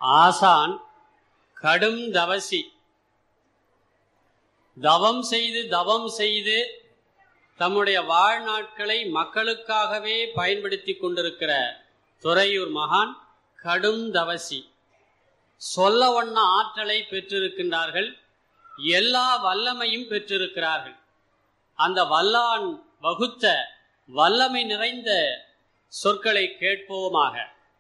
ஆசான் கடும் தவசி தவம் செய்து தவம் செய்து தம்முடைய வாழ்நாட்களை மக்களுக்காகவே பயன்படுத்தி கொண்டிருக்கிற துறையூர் மகான் கடும் தவசி சொல்ல ஒண்ண ஆற்றலை பெற்றிருக்கின்றார்கள் எல்லா வல்லமையும் பெற்றிருக்கிறார்கள் அந்த வல்லான் வகுத்த வல்லமை நிறைந்த சொற்களை கேட்போமாக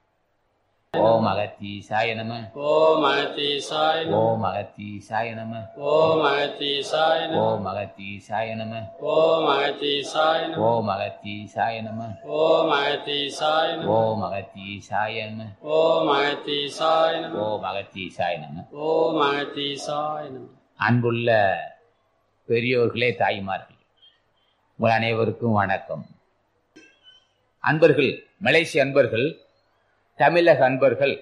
ஓம் அகத்தீசாய நம ஓம் அகத்தீசாய நம. ஓம் அகத்தீசாய நம ஓம் அகத்தீசாய நம. ஓம் அகத்தீசாய நம ஓம் அகத்தீசாய நம. ஓம் அகத்தீசாய நம ஓம் அகத்தீசாய நம. ஓம் அகத்தீசாய நம ஓம் அகத்தீசாய நம. ஓம் அகத்தீசாய நம ஓம் அகத்தீசாய நம. அன்புள்ள பெரியோர்களே தாய்மார்கள் உங்கள் அனைவருக்கும் வணக்கம் அன்பர்கள் மலேசிய அன்பர்கள் தமிழக அன்பர்கள்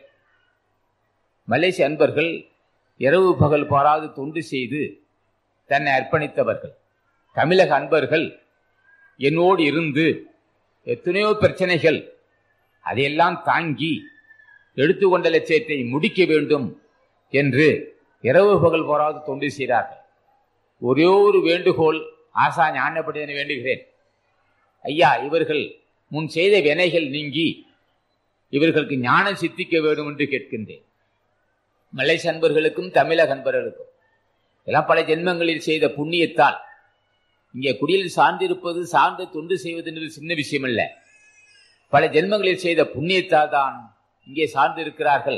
மலேசிய அன்பர்கள் இரவு பகல் பாராது தொண்டு செய்து தன்னை அர்ப்பணித்தவர்கள் தமிழக அன்பர்கள் என்னோடு இருந்து எத்தனையோ பிரச்சனைகள் அதையெல்லாம் தாங்கி எடுத்துக்கொண்ட லட்சியத்தை முடிக்க வேண்டும் என்று இரவு பகல் போராது தொண்டு செய்கிறார்கள் ஒரே ஒரு வேண்டுகோள் ஆசா ஞானப்படி வேண்டுகிறேன் ஐயா இவர்கள் முன் செய்த வினைகள் நீங்கி இவர்களுக்கு ஞானம் சித்திக்க வேண்டும் என்று கேட்கின்றேன் மலேசிய அன்பர்களுக்கும் தமிழக அன்பர்களுக்கும் எல்லாம் பல ஜென்மங்களில் செய்த புண்ணியத்தால் இங்கே குடியில் சார்ந்திருப்பது சார்ந்து தொண்டு செய்வது என்பது சின்ன விஷயம் அல்ல பல ஜென்மங்களில் செய்த புண்ணியத்தால் தான் இங்கே சார்ந்திருக்கிறார்கள்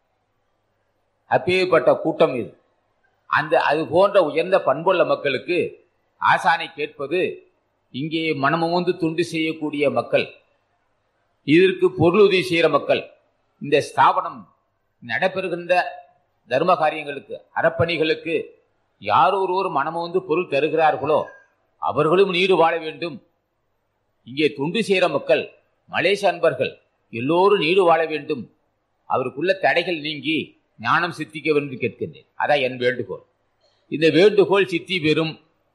அப்பேற்பட்ட கூட்டம் இது அந்த அது போன்ற உயர்ந்த பண்புள்ள மக்களுக்கு ஆசானை கேட்பது இங்கே மனமுந்து துண்டு செய்யக்கூடிய மக்கள் இதற்கு பொருளுதவி செய்கிற மக்கள் இந்த ஸ்தாபனம் நடைபெறுகின்ற தர்ம காரியங்களுக்கு அறப்பணிகளுக்கு யார் ஒருவர் மனமுந்து பொருள் தருகிறார்களோ அவர்களும் நீடு வாழ வேண்டும் இங்கே தொண்டு செய்கிற மக்கள் மலேசிய அன்பர்கள் எல்லோரும் நீடு வாழ வேண்டும் அவருக்குள்ள தடைகள் நீங்கி ஞானம் சித்திக்க வேண்டும் என்று கேட்கின்றேன் அதான் என் வேண்டுகோள் இந்த வேண்டுகோள் சித்தி பெறும்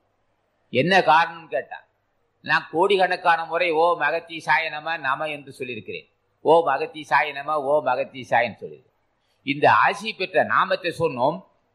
என்ன காரணம் கேட்டார் நான் கோடிக்கணக்கான முறை ஓ மகத்தி சாய நம நம என்று சொல்லியிருக்கிறேன் ஓ மகத்தி சாய நம ஓ மகத்தி சாயன்னு சொல்லியிருக்கிறேன் இந்த ஆசி பெற்ற நாமத்தை சொன்னோம்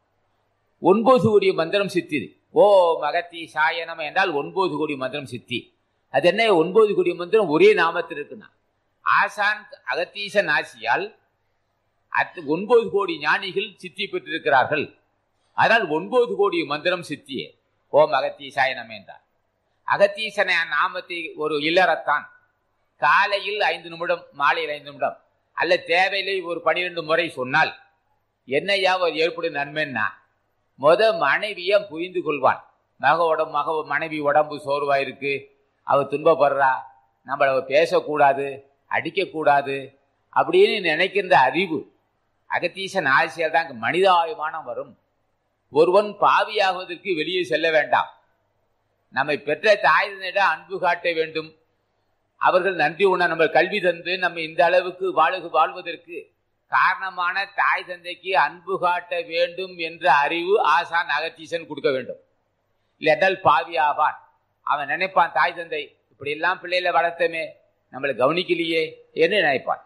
ஒன்பது கோடி மந்திரம் சித்திது ஓ மகத்தி சாய நம என்றால் ஒன்பது கோடி மந்திரம் சித்தி அது என்ன ஒன்பது கோடி மந்திரம் ஒரே நாமத்தில் இருக்குன்னா ஆசான் அகத்தீசன் ஆசியால் அத்து ஒன்பது கோடி ஞானிகள் சித்தி பெற்றிருக்கிறார்கள் அதனால் ஒன்பது கோடி மந்திரம் சித்தியே ஓம் அகத்தீசாய நம என்றார் அகத்தீசன நாமத்தை ஒரு இல்லறத்தான் காலையில் ஐந்து நிமிடம் மாலையில் ஐந்து நிமிடம் அல்ல தேவையில்லை ஒரு பனிரெண்டு முறை சொன்னால் என்னையா ஒரு ஏற்படும் நன்மைன்னா முத மனைவியை புரிந்து கொள்வான் மக உடம்பு மக மனைவி உடம்பு சோர்வா இருக்கு அவ துன்பப்படுறா நம்மள அவ பேசக்கூடாது அடிக்கக்கூடாது அப்படின்னு நினைக்கின்ற அறிவு அகத்தீசன் ஆசியால் தான் மனிதாபிமானம் வரும் ஒருவன் பாவியாகுவதற்கு வெளியே செல்ல வேண்டாம் நம்மை பெற்ற தாயினிடம் அன்பு காட்ட வேண்டும் அவர்கள் நன்றி உண நம்ம கல்வி தந்து நம்ம இந்த அளவுக்கு வாழகு வாழ்வதற்கு காரணமான தாய் தந்தைக்கு அன்பு காட்ட வேண்டும் என்ற அறிவு ஆசான் அகத்தீசன் கொடுக்க வேண்டும் இல்லைன்றால் பாவியாவான் அவன் நினைப்பான் தாய் தந்தை இப்படி எல்லாம் பிள்ளைகளை வளர்த்தமே நம்மளை கவனிக்கலையே என்று நினைப்பான்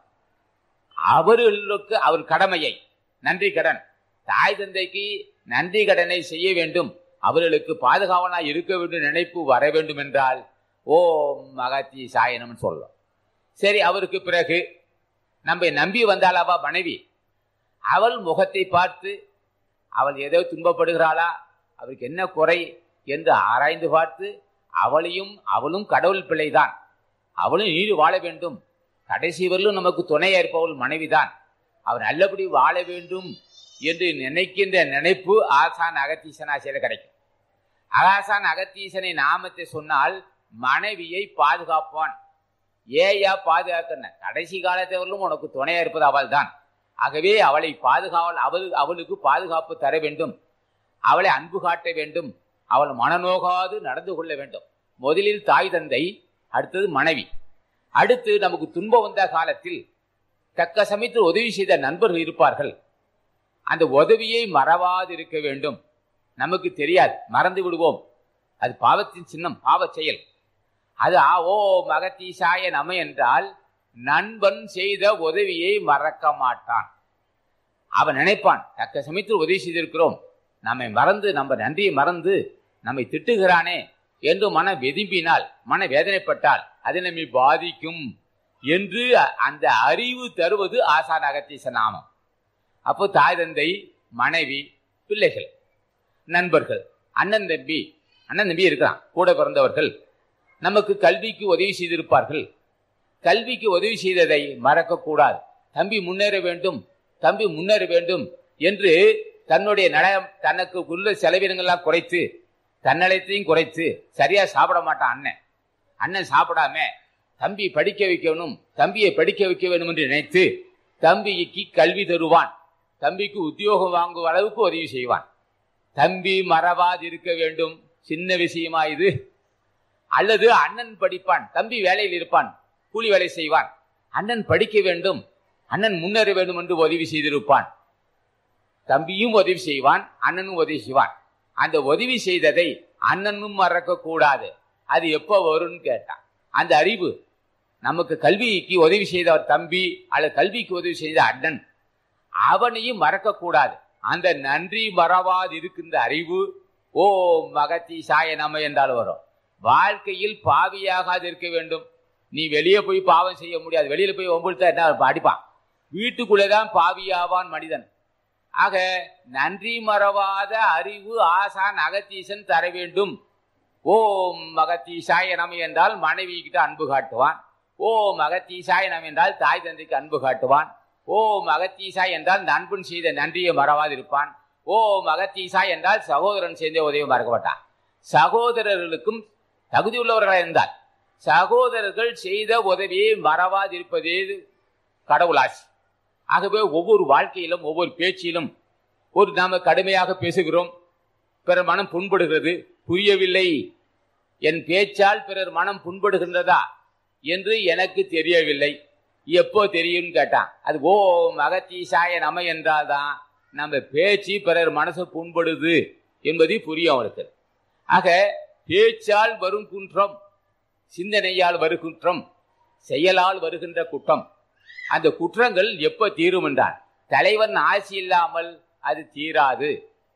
அவர்களுக்கு அவர் கடமையை நன்றி கடன் தாய் தந்தைக்கு நன்றி கடனை செய்ய வேண்டும் அவர்களுக்கு பாதுகாவலாக இருக்க வேண்டும் நினைப்பு வர வேண்டும் என்றால் ஓம் மகத்தி சாயனம் சொல்லும் சரி அவருக்கு பிறகு நம்ம நம்பி வந்தாளவா மனைவி அவள் முகத்தை பார்த்து அவள் ஏதோ துன்பப்படுகிறாளா அவருக்கு என்ன குறை என்று ஆராய்ந்து பார்த்து அவளையும் அவளும் கடவுள் பிள்ளைதான் அவளும் நீடு வாழ வேண்டும் கடைசி வரலும் நமக்கு துணையா இருப்பவள் மனைவிதான் அவர் நல்லபடி வாழ வேண்டும் என்று நினைக்கின்ற நினைப்பு ஆசான் அகத்தீசனாசியில கிடைக்கும் ஆசான் அகத்தீசனை நாமத்தை சொன்னால் மனைவியை பாதுகாப்பான் ஏயா பாதுகாக்க கடைசி காலத்தவர்களும் உனக்கு துணையா இருப்பது அவள் தான் ஆகவே அவளை பாதுகாவல் அவள் அவளுக்கு பாதுகாப்பு தர வேண்டும் அவளை அன்பு காட்ட வேண்டும் அவள் மனநோகாது நடந்து கொள்ள வேண்டும் முதலில் தாய் தந்தை அடுத்தது மனைவி அடுத்து நமக்கு துன்பம் வந்த காலத்தில் தக்க சமயத்தில் உதவி செய்த நண்பர்கள் இருப்பார்கள் அந்த உதவியை மறவாது இருக்க வேண்டும் நமக்கு தெரியாது மறந்து விடுவோம் அது பாவத்தின் சின்னம் பாவ செயல் அது ஆ ஓ மகத்தீசாய நம என்றால் நண்பன் செய்த உதவியை மறக்க மாட்டான் அவன் நினைப்பான் தக்க சமயத்தில் உதவி செய்திருக்கிறோம் நம்மை மறந்து நம்ம நன்றியை மறந்து நம்மை திட்டுகிறானே என்று மன வெதும்பினால் மன வேதனைப்பட்டால் அது நம்மை பாதிக்கும் என்று அந்த அறிவு தருவது ஆசான் அகத்தீச நாமம் அப்போ தாய் தந்தை மனைவி பிள்ளைகள் நண்பர்கள் அண்ணன் தம்பி அண்ணன் தம்பி இருக்கிறான் கூட பிறந்தவர்கள் நமக்கு கல்விக்கு உதவி செய்திருப்பார்கள் கல்விக்கு உதவி செய்ததை மறக்கக்கூடாது தம்பி முன்னேற வேண்டும் தம்பி முன்னேற வேண்டும் என்று தன்னுடைய நட தனக்கு உள்ள செலவினங்கள்லாம் குறைத்து தன்னலத்தையும் குறைத்து சரியா சாப்பிட மாட்டான் அண்ணன் அண்ணன் சாப்பிடாம தம்பி படிக்க வைக்கணும் தம்பியை படிக்க வைக்க வேண்டும் என்று நினைத்து தம்பிக்கு கல்வி தருவான் தம்பிக்கு உத்தியோகம் வாங்கும் அளவுக்கு உதவி செய்வான் தம்பி மறவாது இருக்க வேண்டும் சின்ன விஷயமா இது அல்லது அண்ணன் படிப்பான் தம்பி வேலையில் இருப்பான் கூலி வேலை செய்வான் அண்ணன் படிக்க வேண்டும் அண்ணன் முன்னேற வேண்டும் என்று உதவி செய்திருப்பான் தம்பியும் உதவி செய்வான் அண்ணனும் உதவி செய்வான் அந்த உதவி செய்ததை அண்ணனும் மறக்க கூடாது அது எப்போ வரும்னு கேட்டான் அந்த அறிவு நமக்கு கல்விக்கு உதவி செய்த தம்பி அல்லது கல்விக்கு உதவி செய்த அண்ணன் அவனையும் மறக்க கூடாது அந்த நன்றி மறவாது இருக்கின்ற அறிவு ஓ மகத்தி சாய நம்ம என்றால் வரும் வாழ்க்கையில் பாவியாகாது இருக்க வேண்டும் நீ வெளியே போய் பாவம் செய்ய முடியாது வெளியில போய் ஒம்புழுத்தா என்ன அடிப்பான் வீட்டுக்குள்ளேதான் பாவியாவான் மனிதன் ஆக நன்றி மறவாத அறிவு ஆசான் அகத்தீசன் தர வேண்டும் ஓம் மகத்தீசாய நம் என்றால் மனைவி கிட்ட அன்பு காட்டுவான் ஓம் அகத்தீசாய நம் என்றால் தாய் தந்தைக்கு அன்பு காட்டுவான் ஓம் அகத்தீசா என்றால் நண்பன் செய்த நன்றியை மறவாது இருப்பான் ஓம் அகத்தீசா என்றால் சகோதரன் செய்த உதவி மறக்க மாட்டான் சகோதரர்களுக்கும் தகுதி உள்ளவர்களாக இருந்தால் சகோதரர்கள் செய்த உதவியை மறவாதிருப்பதே கடவுளாசி ஆகவே ஒவ்வொரு வாழ்க்கையிலும் ஒவ்வொரு பேச்சிலும் ஒரு நாம கடுமையாக பேசுகிறோம் பிறர் மனம் புண்படுகிறது புரியவில்லை என் பேச்சால் பிறர் மனம் புண்படுகின்றதா என்று எனக்கு தெரியவில்லை எப்போ தெரியும்னு கேட்டான் அது ஓ மகத்தீசாய நம என்றால்தான் நம்ம பேச்சு பிறர் மனசு புண்படுது என்பது புரியும் அவருக்கு ஆக பேச்சால் வரும் குன்றம் சிந்தனையால் வரும் குற்றம் செயலால் வருகின்ற குற்றம் அந்த குற்றங்கள் எப்ப தீரும் என்றான் தலைவன் ஆசி இல்லாமல் அது தீராது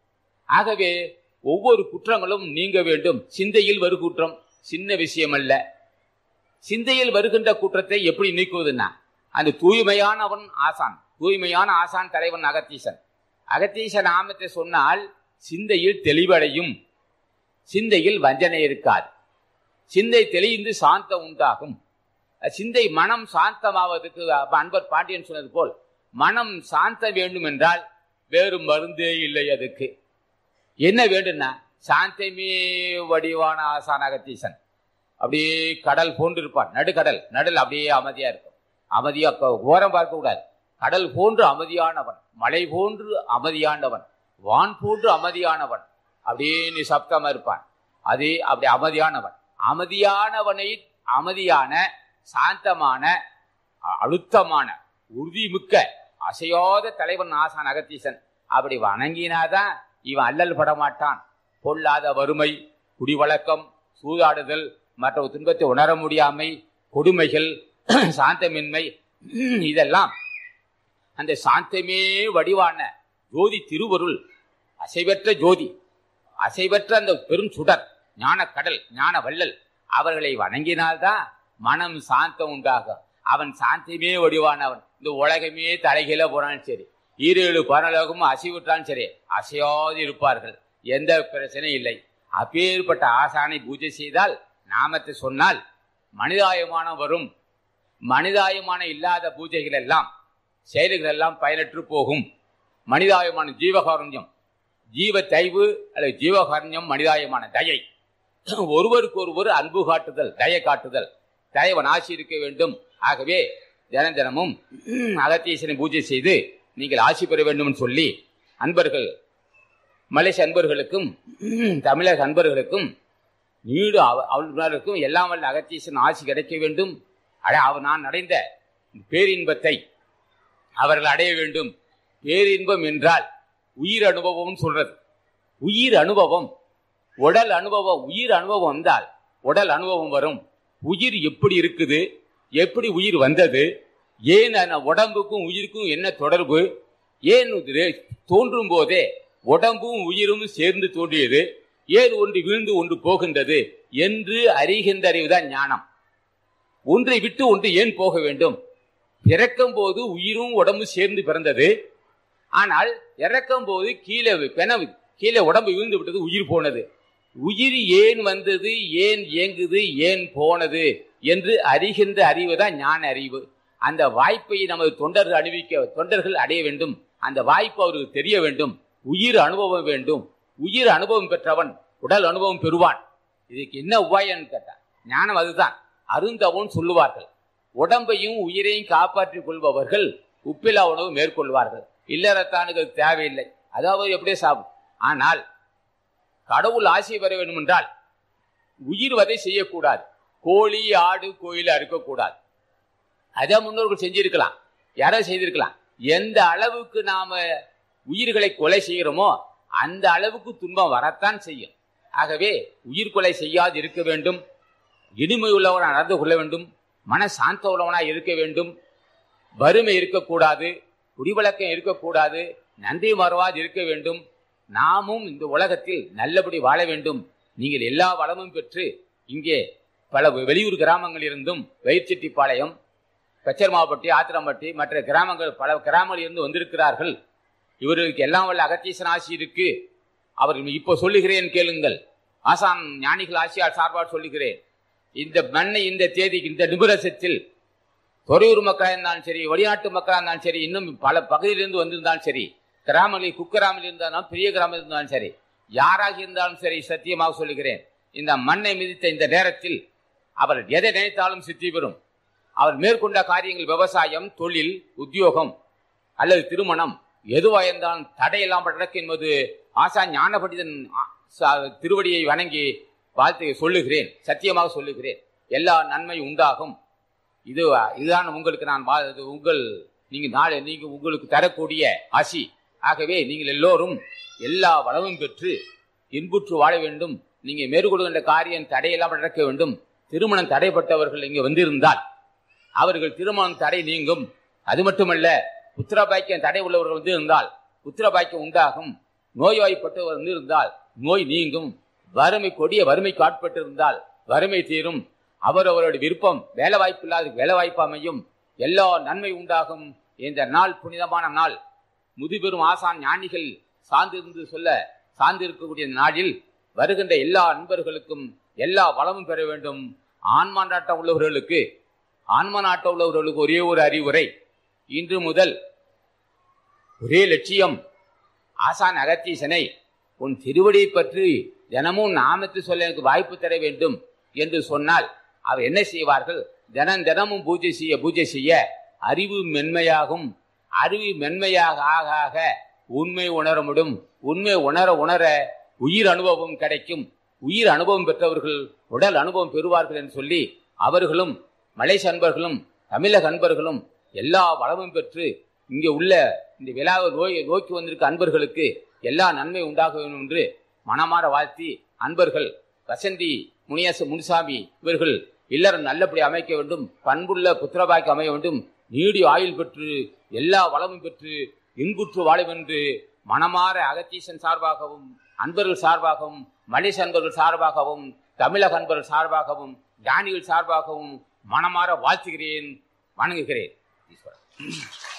ஆகவே ஒவ்வொரு குற்றங்களும் நீங்க வேண்டும் சிந்தையில் வரும் குற்றம் சின்ன விஷயம் அல்ல சிந்தையில் வருகின்ற குற்றத்தை எப்படி நீக்குவதுன்னா அந்த தூய்மையானவன் ஆசான் தூய்மையான ஆசான் தலைவன் அகத்தீசன் அகத்தீச நாமத்தை சொன்னால் சிந்தையில் தெளிவடையும் சிந்தையில் வஞ்சனை இருக்காது சிந்தை தெளிந்து சாந்தம் உண்டாகும் சிந்தை மனம் சாந்தமாவதற்கு அன்பர் பாண்டியன் சொன்னது போல் மனம் சாந்த வேண்டும் என்றால் வேறு மருந்தே இல்லை அதுக்கு என்ன வேண்டும்னா சாந்தமே வடிவான ஆசான் அகத்தீசன் அப்படியே கடல் போன்று இருப்பான் நடுக்கடல் நடுல் அப்படியே அமைதியா இருக்கும் அமைதியா ஓரம் பார்க்க கூடாது கடல் போன்று அமைதியானவன் மலை போன்று அமைதியானவன் வான் போன்று அமைதியானவன் அப்படியே நிசப்தமா இருப்பான் அதே அப்படி அமைதியானவன் அமைதியானவனை அமைதியான சாந்தமான அழுத்தமான உறுதிமிக்க அசையாத தலைவன் ஆசான் அகத்தீசன் அப்படி வணங்கினாதான் இவன் அல்லல் பட மாட்டான் பொல்லாத வறுமை குடிவழக்கம் சூதாடுதல் மற்ற துன்பத்தை உணர முடியாமை கொடுமைகள் சாந்தமின்மை இதெல்லாம் அந்த சாந்தமே வடிவான ஜோதி திருவருள் அசைவற்ற ஜோதி அசைவற்ற அந்த பெரும் சுடர் ஞான கடல் ஞான வள்ளல் அவர்களை வணங்கினால்தான் மனம் சாந்தம் உண்டாகும் அவன் சாந்தமே வடிவானவன் இந்த உலகமே தலைகீழ போனாலும் சரி ஈரேழு பரலோகமும் அசைவுற்றாலும் சரி அசையாது இருப்பார்கள் எந்த பிரச்சனையும் இல்லை அப்பேற்பட்ட ஆசானை பூஜை செய்தால் நாமத்தை சொன்னால் மனிதாயமானம் வரும் மனிதாயமான இல்லாத பூஜைகள் எல்லாம் செயல்கள் எல்லாம் பயனற்று போகும் மனிதாயமான ஜீவகாரண்யம் ஜீவ தைவு அல்லது ஜீவகாரண்யம் மனிதாயமான தயை ஒருவருக்கு ஒருவர் அன்பு காட்டுதல் தய காட்டுதல் தயவன் ஆசி இருக்க வேண்டும் ஆகவே தின தினமும் அகத்தீசனை பூஜை செய்து நீங்கள் ஆசி பெற வேண்டும் சொல்லி அன்பர்கள் மலேசிய அன்பர்களுக்கும் தமிழக அன்பர்களுக்கும் நீடு அவர்களுக்கும் எல்லாம் வல்ல அகத்தீசன் ஆசி கிடைக்க வேண்டும் அட அவர் நான் அடைந்த பேரின்பத்தை அவர்கள் அடைய வேண்டும் பேரின்பம் என்றால் உயிர் அனுபவம் சொல்றது உயிர் அனுபவம் உடல் அனுபவம் உயிர் அனுபவம் வந்தால் உடல் அனுபவம் வரும் உயிர் எப்படி இருக்குது எப்படி உயிர் வந்தது ஏன் உடம்புக்கும் உயிருக்கும் என்ன தொடர்பு ஏன் இது தோன்றும் போதே உடம்பும் உயிரும் சேர்ந்து தோன்றியது ஏன் ஒன்று வீழ்ந்து ஒன்று போகின்றது என்று அறிகின்ற அறிவுதான் ஞானம் ஒன்றை விட்டு ஒன்று ஏன் போக வேண்டும் பிறக்கும் போது உயிரும் உடம்பும் சேர்ந்து பிறந்தது ஆனால் இறக்கும் போது கீழே பென கீழே உடம்பு விழுந்து விட்டது உயிர் போனது உயிர் ஏன் வந்தது ஏன் இயங்குது ஏன் போனது என்று அறிகின்ற அறிவு தான் ஞான அறிவு அந்த வாய்ப்பை நமது தொண்டர்கள் அணிவிக்க தொண்டர்கள் அடைய வேண்டும் அந்த வாய்ப்பு அவருக்கு தெரிய வேண்டும் உயிர் அனுபவம் வேண்டும் உயிர் அனுபவம் பெற்றவன் உடல் அனுபவம் பெறுவான் இதுக்கு என்ன உபாயம் கேட்டான் ஞானம் அதுதான் அருந்தவன் சொல்லுவார்கள் உடம்பையும் உயிரையும் காப்பாற்றிக் கொள்பவர்கள் உப்பிலா உணவு மேற்கொள்வார்கள் இல்லறத்தானுக்கு தேவையில்லை அதாவது எப்படியே சாப்பிடும் ஆனால் கடவுள் ஆசை பெற வேண்டும் என்றால் உயிர் வதை செய்யக்கூடாது கோழி ஆடு கோயில் அறுக்கக்கூடாது அதை முன்னோர்கள் செஞ்சிருக்கலாம் யாரோ செய்திருக்கலாம் எந்த அளவுக்கு நாம உயிர்களை கொலை செய்கிறோமோ அந்த அளவுக்கு துன்பம் வரத்தான் செய்யும் ஆகவே உயிர் கொலை செய்யாது இருக்க வேண்டும் இனிமை உள்ளவனாக நடந்து கொள்ள வேண்டும் மன சாந்த உள்ளவனாக இருக்க வேண்டும் வறுமை இருக்கக்கூடாது குடிவழக்கம் இருக்கக்கூடாது நன்றி மறவாது இருக்க வேண்டும் நாமும் இந்த உலகத்தில் நல்லபடி வாழ வேண்டும் நீங்கள் எல்லா வளமும் பெற்று இங்கே பல வெளியூர் கிராமங்கள் இருந்தும் வயிற்செட்டிப்பாளையம் பெச்சர்மாப்பட்டி ஆத்திரம்பட்டி மற்ற கிராமங்கள் பல கிராமங்களில் இருந்து வந்திருக்கிறார்கள் இவர்களுக்கு எல்லாம் வல்ல அகத்தீசன் ஆசி இருக்கு அவர் இப்போ சொல்லுகிறேன் கேளுங்கள் ஆசான் ஞானிகள் ஆசியார் சார்பாக சொல்லுகிறேன் இந்த மண்ணை இந்த தேதிக்கு இந்த நிபுரசத்தில் தொறையூர் மக்களாக இருந்தாலும் சரி வெளிநாட்டு மக்களாக இருந்தாலும் சரி இன்னும் பல பகுதியிலிருந்து வந்திருந்தாலும் சரி கிராமங்களில் குக்கிராமில் இருந்தாலும் பெரிய கிராமத்தில் இருந்தாலும் சரி யாராக இருந்தாலும் சரி சத்தியமாக சொல்லுகிறேன் இந்த மண்ணை மிதித்த இந்த நேரத்தில் அவர் எதை நினைத்தாலும் சித்தி பெறும் அவர் மேற்கொண்ட காரியங்கள் விவசாயம் தொழில் உத்தியோகம் அல்லது திருமணம் எதுவாக இருந்தாலும் தடையெல்லாம் நடக்கும் என்பது ஆசா ஞான பண்டிதன் திருவடியை வணங்கி வாழ்த்து சொல்லுகிறேன் சத்தியமாக சொல்லுகிறேன் எல்லா நன்மை உண்டாகும் இது இதுதான் உங்களுக்கு நான் உங்கள் நீங்க நாளை நீங்க உங்களுக்கு தரக்கூடிய ஆசி ஆகவே நீங்கள் எல்லோரும் எல்லா வளமும் பெற்று இன்புற்று வாழ வேண்டும் நீங்க மேற்கொள்கின்ற காரியம் தடையெல்லாம் நடக்க வேண்டும் திருமணம் தடைப்பட்டவர்கள் இங்கே வந்திருந்தால் அவர்கள் திருமணம் தடை நீங்கும் அது மட்டுமல்ல புத்திரபாக்கியம் தடை உள்ளவர்கள் வந்து இருந்தால் புத்திரபாக்கியம் உண்டாகும் நோய்வாய்ப்பட்டவர் வந்து இருந்தால் நோய் நீங்கும் வறுமை கொடிய வறுமைக்கு ஆட்பட்டு இருந்தால் வறுமை தீரும் அவர் அவருடைய விருப்பம் வேலை வாய்ப்பு இல்லாத வேலை வாய்ப்பு அமையும் எல்லா நன்மை உண்டாகும் இந்த நாள் புனிதமான நாள் முதுபெரும் ஆசான் ஞானிகள் சார்ந்திருந்து சொல்ல சார்ந்திருக்கக்கூடிய நாளில் வருகின்ற எல்லா அன்பர்களுக்கும் எல்லா வளமும் பெற வேண்டும் ஆன்மா நாட்டம் உள்ளவர்களுக்கு ஆன்ம நாட்டம் உள்ளவர்களுக்கு ஒரே ஒரு அறிவுரை இன்று முதல் ஒரே லட்சியம் ஆசான் அகத்தீசனை உன் திருவடியை பற்றி தினமும் நாமத்து சொல்ல எனக்கு வாய்ப்பு தர வேண்டும் என்று சொன்னால் அவர் என்ன செய்வார்கள் தினம் தினமும் பூஜை செய்ய பூஜை செய்ய அறிவு மென்மையாகும் அறிவு மென்மையாக ஆக ஆக உண்மை உணர முடியும் உண்மை உணர உணர உயிர் அனுபவம் கிடைக்கும் உயிர் அனுபவம் பெற்றவர்கள் உடல் அனுபவம் பெறுவார்கள் என்று சொல்லி அவர்களும் மலேசிய அன்பர்களும் தமிழக அன்பர்களும் எல்லா வளமும் பெற்று இங்கே உள்ள இந்த விழாவை நோய் நோக்கி வந்திருக்க அன்பர்களுக்கு எல்லா நன்மை உண்டாக வேண்டும் என்று மனமாற வாழ்த்தி அன்பர்கள் வசந்தி முனியாச முனுசாமி இவர்கள் இல்லறம் நல்லபடி அமைக்க வேண்டும் பண்புள்ள புத்திரபாய்க்கு அமைய வேண்டும் நீடி ஆயுள் பெற்று எல்லா வளமும் பெற்று இன்புற்று வாழும் என்று மனமாற அகத்தீசன் சார்பாகவும் அன்பர்கள் சார்பாகவும் மலேசிய அன்பர்கள் சார்பாகவும் தமிழக அன்பர்கள் சார்பாகவும் ஞானிகள் சார்பாகவும் மனமாற வாழ்த்துகிறேன் வணங்குகிறேன் ஈஸ்வரன்